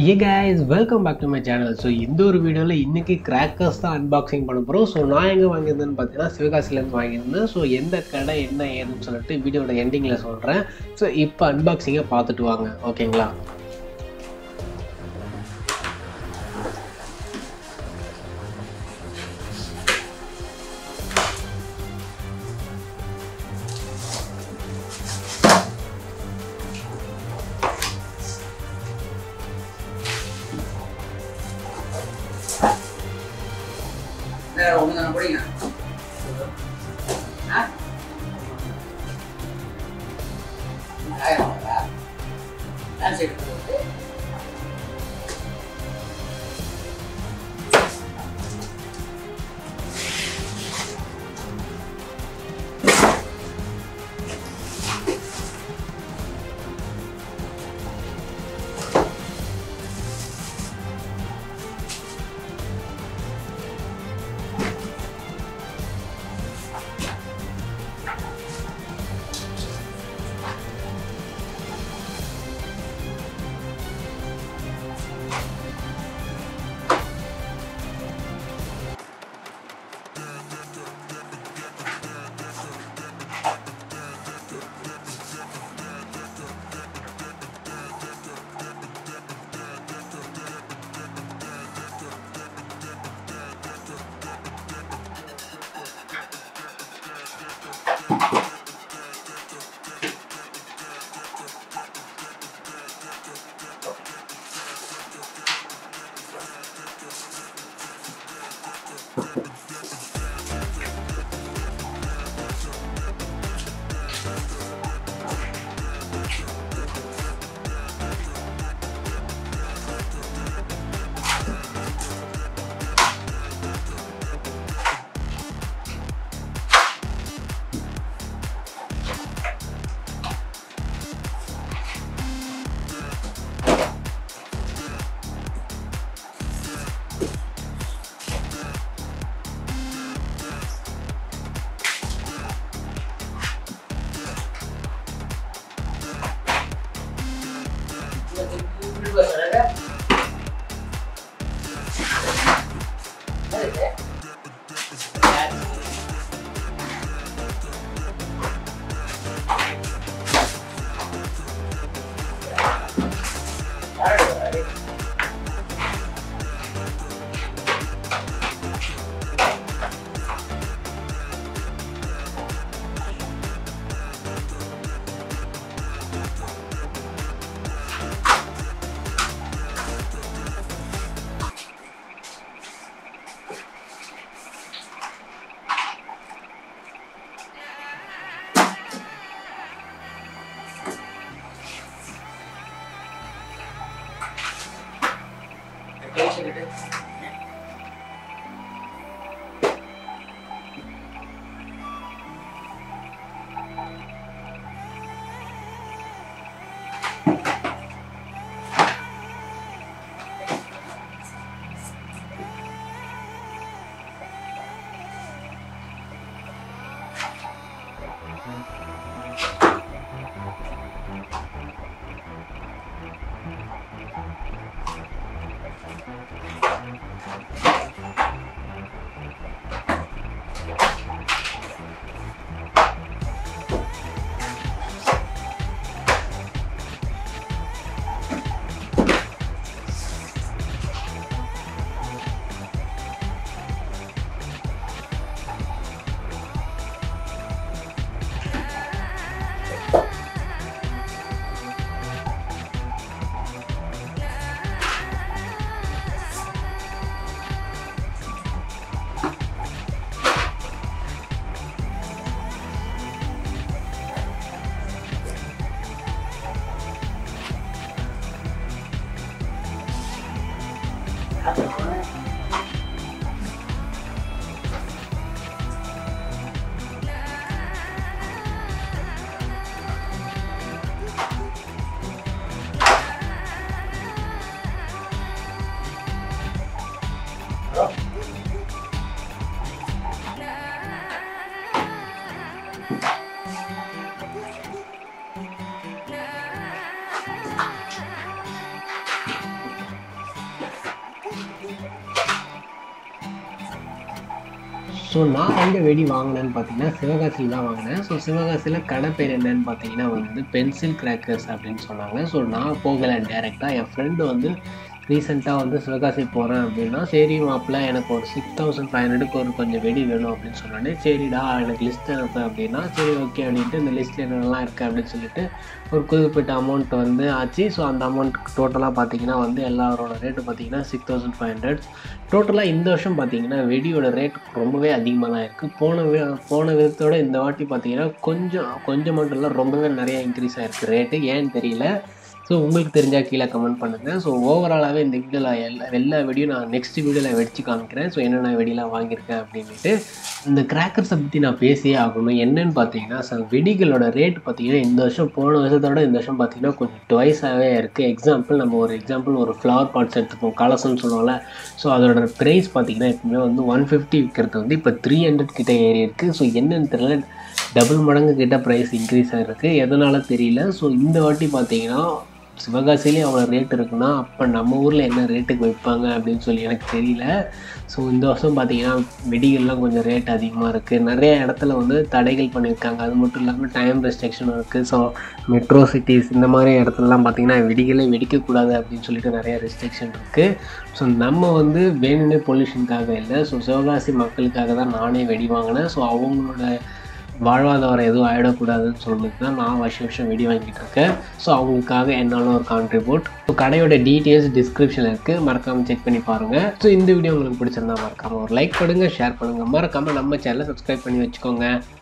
A guys welcome back to my channel so இந்த ஒரு வீடியோவில் இன்றைக்கி கிராக்கர்ஸ் தான் அன்பாக்சிங் பண்ண போகிறோம் ஸோ நான் எங்கே வாங்கியிருந்தேன்னு பார்த்தீங்கன்னா சிவகாசிலேருந்து வாங்கியிருந்தேன் ஸோ எந்த கடை என்ன ஏதுன்னு சொல்லிட்டு வீடியோட எண்டிங்கில் சொல்கிறேன் ஸோ இப்போ அன்பாக்சிங்கை பார்த்துட்டு வாங்க ஓகேங்களா வேற ஒண்ணு தானே போடுங்க ஆ? ஆயிரம் ரூபாயா? டான்ஸ் எடுக்கிறது. இப்படி போய் சொல்லுங்க. என்ன இது? யார்? யாரோட வராரு? பேசிக்கிட்டு ஸோ நான் எங்கே வெடி வாங்கினேன்னு பார்த்தீங்கன்னா சிவகாசியில் தான் வாங்கினேன் ஸோ சிவகாசியில் கடை பேர் என்னன்னு பார்த்தீங்கன்னா வந்து பென்சில் கிராக்கர்ஸ் அப்படின்னு சொன்னாங்க ஸோ நான் போகலை டேரெக்டாக என் ஃப்ரெண்டு வந்து ரீசெண்டாக வந்து சிவகாசி போகிறேன் அப்படின்னா சரி மாப்பிள்ள எனக்கு ஒரு சிக்ஸ் தௌசண்ட் ஃபைவ் ஹண்ட்ரடுக்கு ஒரு கொஞ்சம் வெடி வேணும் அப்படின்னு சொன்னோடனே சரிடா எனக்கு லிஸ்ட் அனுப்பு அப்படின்னா சரி ஓகே அப்படின்ட்டு இந்த லிஸ்ட்டில் என்னெல்லாம் இருக்குது அப்படின்னு சொல்லிட்டு ஒரு குறிப்பிட்ட அமௌண்ட் வந்து ஆச்சு ஸோ அந்த அமௌண்ட் டோட்டலாக பார்த்தீங்கன்னா வந்து எல்லாரோட ரேட்டு பார்த்தீங்கன்னா சிக்ஸ் தௌசண்ட் ஃபைவ் ஹண்ட்ரட் டோட்டலாக இந்த வருஷம் பார்த்தீங்கன்னா வெடியோட ரேட் ரொம்பவே அதிகமாக தான் இருக்குது போன வி- போன விதத்தோட இந்த வாட்டி பார்த்தீங்கன்னா கொஞ்சம் கொஞ்சம் மட்டும் இல்லை ரொம்பவே நிறைய இன்க்ரீஸ் ஆகிருக்கு ரேட்டு ஏன்னு தெரியல ஸோ உங்களுக்கு தெரிஞ்சால் கீழே கமெண்ட் பண்ணுங்கள் ஸோ ஓவராலாகவே இந்த வீடியோவில் எல்லா எல்லா வெடியும் நான் நெக்ஸ்ட் வீடியோவில் வெடிச்சு காமிக்கிறேன் ஸோ என்னென்ன வெடிலாம் வாங்கியிருக்கேன் அப்படின்ட்டு இந்த கிராக்கர்ஸை பற்றி நான் பேசியே ஆகணும் என்னன்னு பார்த்தீங்கன்னா ஸோ வெடிகளோட ரேட் பார்த்தீங்கன்னா இந்த வருஷம் போன வருஷத்தோட இந்த வருஷம் பார்த்தீங்கன்னா கொஞ்சம் டுவைஸாகவே இருக்குது எக்ஸாம்பிள் நம்ம ஒரு எக்ஸாம்பிள் ஒரு ஃப்ளவர் பாட்ஸ் எடுத்துப்போம் கலசம்னு சொல்லுவோம்ல ஸோ அதோட ப்ரைஸ் பார்த்தீங்கன்னா எப்பவுமே வந்து ஒன் ஃபிஃப்டி விற்கிறது வந்து இப்போ த்ரீ ஹண்ட்ரட் கிட்ட ஏறி இருக்குது ஸோ என்னன்னு தெரியல டபுள் மடங்கு கிட்ட ப்ரைஸ் இன்க்ரீஸ் ஆகிருக்கு எதனால தெரியல ஸோ இந்த வாட்டி பார்த்தீங்கன்னா சிவகாசிலேயே அவ்வளோ ரேட் இருக்குன்னா அப்போ நம்ம ஊரில் என்ன ரேட்டுக்கு வைப்பாங்க அப்படின்னு சொல்லி எனக்கு தெரியல ஸோ இந்த வருஷம் பார்த்தீங்கன்னா வெடிகள்லாம் கொஞ்சம் ரேட் அதிகமாக இருக்குது நிறைய இடத்துல வந்து தடைகள் பண்ணியிருக்காங்க அது மட்டும் இல்லாமல் டைம் ரெஸ்ட்ரிக்ஷன் இருக்குது ஸோ மெட்ரோ சிட்டிஸ் இந்த மாதிரி இடத்துலலாம் பார்த்தீங்கன்னா வெடிகளே வெடிக்கக்கூடாது அப்படின்னு சொல்லிட்டு நிறைய ரெஸ்ட்ரிக்ஷன் இருக்குது ஸோ நம்ம வந்து வேணும்னே பொல்யூஷனுக்காக இல்லை ஸோ சிவகாசி மக்களுக்காக தான் நானே வெடி வாங்கினேன் ஸோ அவங்களோட வாழ்வாதாரம் எதுவும் ஆகிடக்கூடாதுன்னு சொல்லிட்டு தான் நான் வருஷம் வருஷம் வெடி வாங்கிட்டு இருக்கேன் ஸோ அவங்களுக்காக என்னால் ஒரு கான்ட்ரிபியூட் ஸோ கடையோட டீட்டெயில்ஸ் டிஸ்கிரிப்ஷனில் இருக்குது மறக்காமல் செக் பண்ணி பாருங்கள் ஸோ இந்த வீடியோ உங்களுக்கு பிடிச்சிருந்தா மறக்காமல் ஒரு லைக் பண்ணுங்கள் ஷேர் பண்ணுங்கள் மறக்காமல் நம்ம சேனலை சப்ஸ்கிரைப் பண்ணி வச்சுக்கோங்க